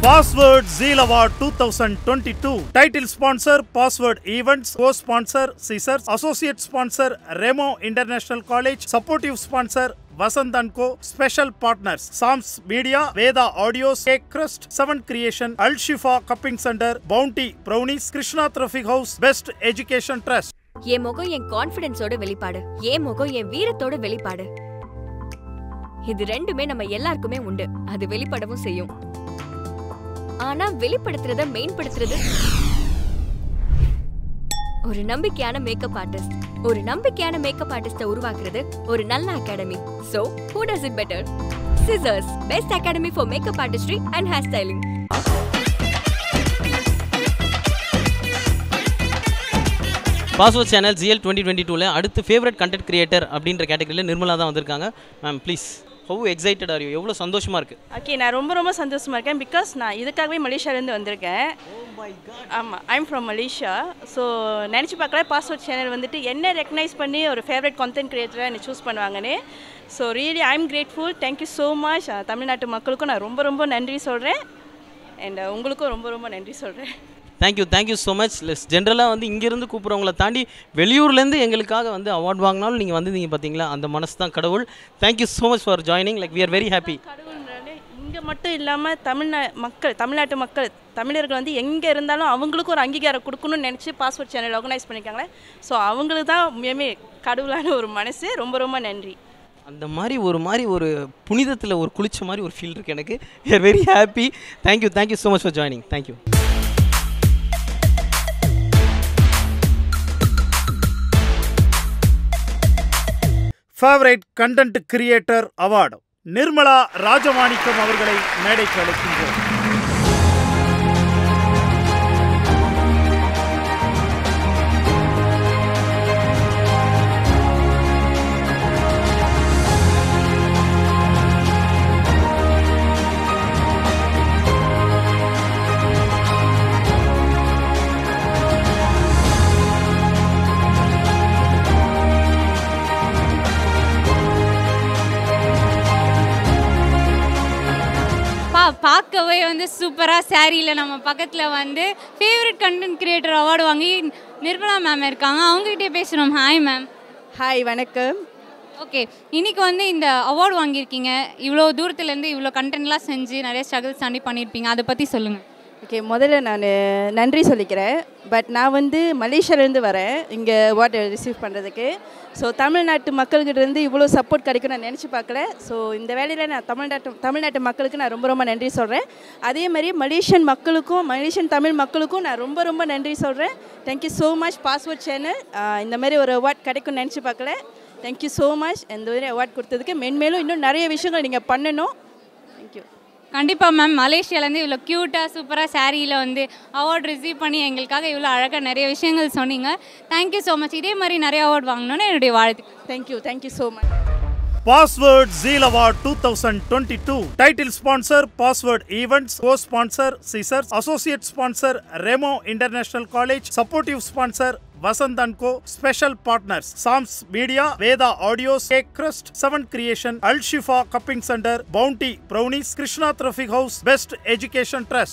Password Zeal Award 2022. Title sponsor Password Events. Co-sponsor Caesars. Associate sponsor Remo International College. Supportive sponsor Vasant and Co. Special partners Psalms Media, Veda Audios, Cake Crust, Seven Creation, Al Shifa Cupping Center, Bounty Brownies, Krishna Traffic House, Best Education Trust. என் முகம் என் கான்ஃபிடன்ஸோட வெளிப்பாடு என் முகம் என் வீரத்தோட வெளிப்பாடு இது ரெண்டுமே நம்ம எல்லாருக்குமே உண்டு அது வெளிப்படவும் செய்யும் ஆனா வெளிப்படுத்துறத மேம்படுத்துறது ஒரு நம்பிக்கையான மேக்கப் ஆர்டிஸ்ட் ஒரு நம்பிக்கையான மேக்கப் ஆர்டிஸ்ட உருவாக்குறது ஒரு நல்ல academy so who does it better scissors best academy for makeup artistry and hair styling password channel Zeal twenty twenty டூவில் அடுத்து ஃபேவரட் கண்டென்ட் கிரியேட்டர் அப்படின்ற கேட்டகரியில் நிர்மலா தான் வந்திருக்காங்க ma'am please how excited are you எவ்வளோ சந்தோஷமாக இருக்குது ஓகே நான் ரொம்ப ரொம்ப சந்தோஷமாக இருக்கேன் பிகாஸ் நான் இதுக்காகவே மலேசியாலேருந்து வந்திருக்கேன் ஆமாம் ஐம் ஃப்ரம் மலேசியா ஸோ நினச்சி பார்க்கல பாஸ்வேர்ட் சேனல் வந்துட்டு என்ன ரெக்கனைஸ் பண்ணி ஒரு ஃபேவரட் கண்டென்ட் கிரியேட்டராக என்னை சூஸ் பண்ணுவாங்கன்னு so really I'm grateful thank you so much தமிழ்நாட்டு மக்களுக்கும் நான் ரொம்ப ரொம்ப நன்றி சொல்கிறேன் அண்ட் உங்களுக்கும் ரொம்ப ரொம்ப நன்றி சொல்கிறேன் thank you thank you so much less ஜென்ரலாக வந்து இங்கேருந்து கூப்பிட்றவங்கள தாண்டி வெளியூர்லேருந்து எங்களுக்காக வந்து அவார்ட் வாங்கினாலும் நீங்கள் வந்திருந்தீங்க பார்த்தீங்களா அந்த மனசு தான் கடவுள் thank you so much for joining like we are very happy கடவுள்னாலே இங்கே மட்டும் இல்லாமல் தமிழ்நா மக்கள் தமிழ்நாட்டு மக்கள் தமிழர்கள் வந்து எங்கே இருந்தாலும் அவங்களுக்கும் ஒரு அங்கீகாரம் கொடுக்கணும்னு நினச்சி பாஸ்போர்ட் சேனல் ஆர்கனைஸ் பண்ணியிருக்காங்களே ஸோ அவங்களுக்கு தான் உண்மையுமே கடவுளான ஒரு மனசு ரொம்ப ரொம்ப நன்றி அந்த மாதிரி ஒரு மாதிரி ஒரு புனிதத்தில் ஒரு குளிச்ச மாதிரி ஒரு ஃபீல் இருக்குது எனக்கு we are very happy thank you thank you so much for joining thank you favourite content creator award Nirmala Rajamanickam அவர்களை மேடைக்கு அழைக்கின்றோம் பா பார்க்கவே வந்து சூப்பராக சாரியில் நம்ம பக்கத்தில் வந்து ஃபேவரட் கண்டென்ட் கிரியேட்டர் அவார்டு வாங்கி நிர்மலா மேம் இருக்காங்க அவங்ககிட்டயே பேசுகிறோம் ஹாய் மேம் ஹாய் வணக்கம் ஓகே இன்னைக்கு வந்து இந்த அவார்டு வாங்கியிருக்கீங்க இவ்வளோ தூரத்துலேருந்து இவ்வளோ கண்டென்ட்லாம் செஞ்சு நிறைய ஸ்ட்ரகிள்ஸ் தாண்டி பண்ணியிருப்பீங்க அதை பற்றி சொல்லுங்கள் ஓகே முதல்ல நான் நன்றி சொல்லிக்கிறேன் பட் நான் வந்து மலேசியாலேருந்து வரேன் இங்கே அவார்டு ரிசீவ் பண்ணுறதுக்கு ஸோ தமிழ்நாட்டு மக்கள்கிட்ட இருந்து இவ்வளோ சப்போர்ட் கிடைக்கும் நான் நினச்சி பார்க்கல ஸோ இந்த வேலையில் நான் தமிழ்நாட்டு தமிழ்நாட்டு மக்களுக்கு நான் ரொம்ப ரொம்ப நன்றி சொல்கிறேன் அதே மாதிரி மலேசியன் மக்களுக்கும் மலேசியன் தமிழ் மக்களுக்கும் நான் ரொம்ப ரொம்ப நன்றி சொல்கிறேன் thank you so much password channel இந்த மாதிரி ஒரு அவார்ட் கிடைக்கும்னு நினச்சி பார்க்கல தேங்க்யூ ஸோ மச் இந்த மாதிரி அவார்ட் கொடுத்ததுக்கு மென்மேலும் இன்னும் நிறைய விஷயங்கள் நீங்கள் பண்ணணும் தேங்க்யூ கண்டிப்பாக மேம் மலேசியாலேருந்து இவ்வளோ க்யூட்டாக சூப்பராக சாரியில் வந்து அவார்டு ரிசீவ் பண்ணி எங்களுக்காக இவ்வளோ அழகாக நிறைய விஷயங்கள் சொன்னீங்க தேங்க்யூ ஸோ மச் இதே மாதிரி நிறைய அவார்டு வாங்கணும்னு என்னுடைய வாழ்த்து thank you thank you so much Password Zeal Award 2022. Title sponsor Password Events. Co-sponsor Caesars. Associate sponsor Remo International College. Supportive sponsor Vasant and Co. Special partners Psalms Media, Veda Audios, Cake Crust, Seven Creation, Al Shifa Cupping Center, Bounty Brownies, Krishna Traffic House, Best Education Trust.